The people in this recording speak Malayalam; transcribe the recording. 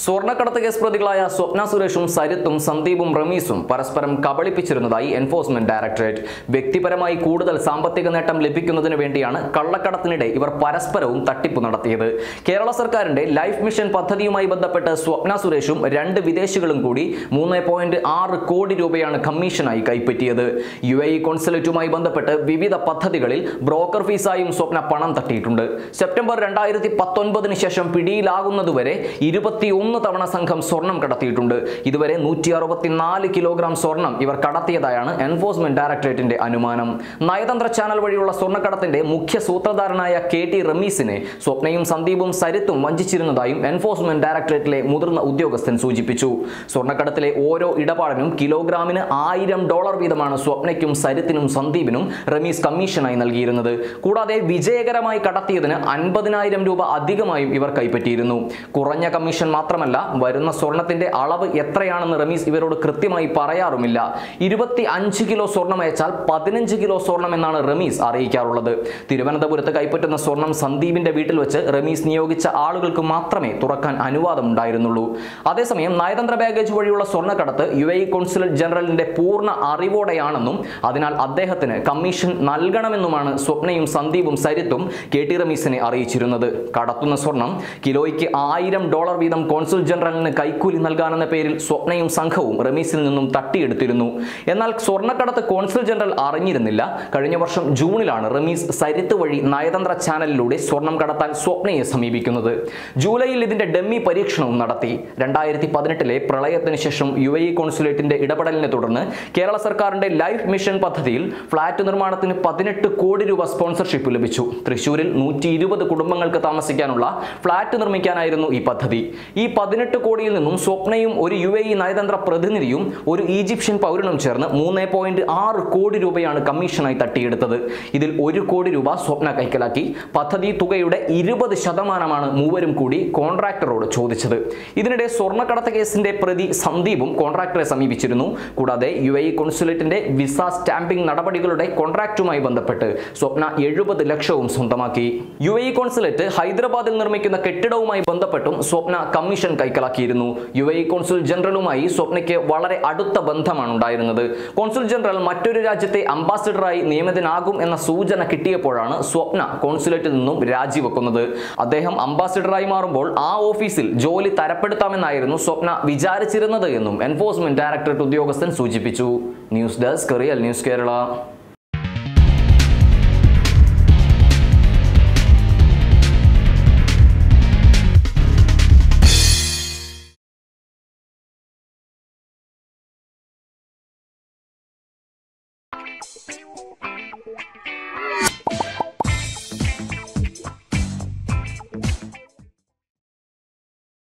സ്വർണ്ണക്കടത്ത് കേസ് പ്രതികളായ സ്വപ്ന സുരേഷും സരിത്തും സന്ദീപും റമീസും പരസ്പരം കബളിപ്പിച്ചിരുന്നതായി എൻഫോഴ്സ്മെന്റ് ഡയറക്ടറേറ്റ് വ്യക്തിപരമായി കൂടുതൽ സാമ്പത്തിക നേട്ടം ലഭിക്കുന്നതിന് വേണ്ടിയാണ് കള്ളക്കടത്തിനിടെ ഇവർ പരസ്പരവും തട്ടിപ്പ് നടത്തിയത് കേരള സർക്കാരിന്റെ ലൈഫ് മിഷൻ പദ്ധതിയുമായി ബന്ധപ്പെട്ട് സ്വപ്ന സുരേഷും രണ്ട് വിദേശികളും കൂടി മൂന്ന് പോയിന്റ് ആറ് കോടി രൂപയാണ് കമ്മീഷനായി കൈപ്പറ്റിയത് യു എ ഇ കോൺസുലേറ്റുമായി ബന്ധപ്പെട്ട് വിവിധ പദ്ധതികളിൽ ബ്രോക്കർ ഫീസായും സ്വപ്ന പണം തട്ടിയിട്ടുണ്ട് സെപ്റ്റംബർ രണ്ടായിരത്തി പത്തൊൻപതിന് ശേഷം പിടിയിലാകുന്നതുവരെ ഇരുപത്തിയൊന്ന് തവണ സംഘം സ്വർണം കടത്തിയിട്ടുണ്ട് ഇതുവരെ നൂറ്റി അറുപത്തിനാല് കിലോഗ്രാം സ്വർണം ഇവർ കടത്തിയതായാണ് എൻഫോഴ്സ്മെന്റ് ഡയറക്ടറേറ്റിന്റെ അനുമാനം നയതന്ത്ര ചാനൽ വഴിയുള്ള സ്വർണ്ണക്കടത്തിന്റെ മുഖ്യ സൂത്രധാരനായ കെ ടി റമീസിനെ സ്വപ്നയും സന്ദീപും സരിത്തും വഞ്ചിച്ചിരുന്നതായും എൻഫോഴ്സ്മെന്റ് ഡയറക്ടറേറ്റിലെ മുതിർന്ന ഉദ്യോഗസ്ഥൻ സൂചിപ്പിച്ചു സ്വർണ്ണക്കടത്തിലെ ഓരോ ഇടപാടിനും കിലോഗ്രാമിന് ആയിരം ഡോളർ വീതമാണ് സ്വപ്നയ്ക്കും സരിത്തിനും സന്ദീപിനും റമീസ് കമ്മീഷനായി നൽകിയിരുന്നത് കൂടാതെ വിജയകരമായി കടത്തിയതിന് അൻപതിനായിരം രൂപ അധികമായും ഇവർ കൈപ്പറ്റിയിരുന്നു കുറഞ്ഞ കമ്മീഷൻ മാത്രമല്ല വരുന്ന സ്വർണത്തിന്റെ അളവ് എത്രയാണെന്ന് റമീസ് ഇവരോട് കൃത്യമായി പറയാറുമില്ല ഇരുപത്തി അഞ്ച് കിലോ സ്വർണം അയച്ചാൽ പതിനഞ്ച് കിലോ സ്വർണം എന്നാണ് റമീസ് അറിയിക്കാറുള്ളത് തിരുവനന്തപുരത്ത് കൈപ്പറ്റുന്ന സ്വർണം സന്ദീപിന്റെ വീട്ടിൽ വെച്ച് റമീസ് നിയോഗിച്ച ആളുകൾക്ക് മാത്രമേ തുറക്കാൻ അനുവാദമുണ്ടായിരുന്നുള്ളൂ അതേസമയം നയതന്ത്ര ബാഗേജ് വഴിയുള്ള സ്വർണ്ണക്കടത്ത് യു എ കോൺസുലേറ്റ് ജനറലിന്റെ പൂർണ്ണ അറിവോടെയാണെന്നും അതിനാൽ അദ്ദേഹത്തിന് കമ്മീഷൻ നൽകണമെന്നുമാണ് സ്വപ്നയും സന്ദീപും സരിത്തും കെ ടി റമീസിനെ അറിയിച്ചിരുന്നത് കടത്തുന്ന സ്വർണം കിലോയ്ക്ക് ആയിരം ഡോളർ വീതം കോൺസുൽ ജനറലിന് കൈക്കൂലി നൽകാനെന്ന പേരിൽ സ്വപ്നയും സംഘവും റമീസിൽ നിന്നും തട്ടിയെടുത്തിരുന്നു എന്നാൽ സ്വർണ്ണക്കടത്ത് കോൺസുൽ ജനറൽ അറിഞ്ഞിരുന്നില്ല കഴിഞ്ഞ വർഷം ജൂണിലാണ് റമീസ് സരിത്ത് വഴി നയതന്ത്ര ചാനലിലൂടെ സ്വർണം കടത്താൻ സ്വപ്നയെ സമീപിക്കുന്നത് ജൂലൈയിൽ ഇതിന്റെ ഡമ്മി പരീക്ഷണവും നടത്തി രണ്ടായിരത്തി പതിനെട്ടിലെ പ്രളയത്തിന് ശേഷം യു എ കോൺസുലേറ്റിന്റെ ഇടപെടലിനെ തുടർന്ന് കേരള സർക്കാരിന്റെ ലൈഫ് മിഷൻ പദ്ധതിയിൽ ഫ്ളാറ്റ് നിർമ്മാണത്തിന് പതിനെട്ട് കോടി രൂപ സ്പോൺസർഷിപ്പ് ലഭിച്ചു തൃശൂരിൽ നൂറ്റി ഇരുപത് കുടുംബങ്ങൾക്ക് താമസിക്കാനുള്ള ഫ്ളാറ്റ് നിർമ്മിക്കാനായിരുന്നു ഈ പദ്ധതി ഈ പതിനെട്ട് കോടിയിൽ നിന്നും സ്വപ്നയും ഒരു യു എ ഇ നയതന്ത്ര പ്രതിനിധിയും ഒരു ഈജിപ്ഷ്യൻ പൗരനും ചേർന്ന് മൂന്ന് പോയിന്റ് ആറ് കോടി രൂപയാണ് കമ്മീഷനായി തട്ടിയെടുത്തത് ഇതിൽ ഒരു കോടി രൂപ സ്വപ്ന കൈക്കലാക്കി പദ്ധതി തുകയുടെ ഇരുപത് ശതമാനമാണ് മൂവരും കൂടി കോൺട്രാക്ടറോട് ചോദിച്ചത് ഇതിനിടെ സ്വർണ്ണക്കടത്ത് കേസിന്റെ പ്രതി സന്ദീപും കോൺട്രാക്ടറെ സമീപിച്ചിരുന്നു കൂടാതെ യു എ ഇ കോൺസുലേറ്റിന്റെ വിസ സ്റ്റാമ്പിംഗ് നടപടികളുടെ കോൺട്രാക്റ്റുമായി ബന്ധപ്പെട്ട് സ്വപ്ന എഴുപത് ലക്ഷവും സ്വന്തമാക്കി യു എ ഇ കോൺസുലേറ്റ് ഹൈദരാബാദിൽ നിർമ്മിക്കുന്ന കെട്ടിടവുമായി ബന്ധപ്പെട്ടും സ്വപ്ന കമ്മീഷൻ കൈക്കലാക്കിയിരുന്നു യു എ ഇ കോൺസുൽ ജനറലുമായി സ്വപ്നയ്ക്ക് വളരെ അടുത്ത ബന്ധമാണ് ഉണ്ടായിരുന്നത് കോൺസുൽ ജനറൽ മറ്റൊരു രാജ്യത്തെ അംബാസിഡറായി നിയമിതനാകും എന്ന സൂചന കിട്ടിയപ്പോഴാണ് സ്വപ്ന കോൺസുലേറ്റിൽ നിന്നും രാജിവെക്കുന്നത് അദ്ദേഹം അംബാസിഡറായി മാറുമ്പോൾ ആ ഓഫീസിൽ ജോലി തരപ്പെടുത്താമെന്നായിരുന്നു സ്വപ്ന വിചാരിച്ചിരുന്നത് എന്നും എൻഫോഴ്സ്മെന്റ് ഡയറക്ടറേറ്റ് ഉദ്യോഗസ്ഥൻ സൂചിപ്പിച്ചു news desk real news Kerala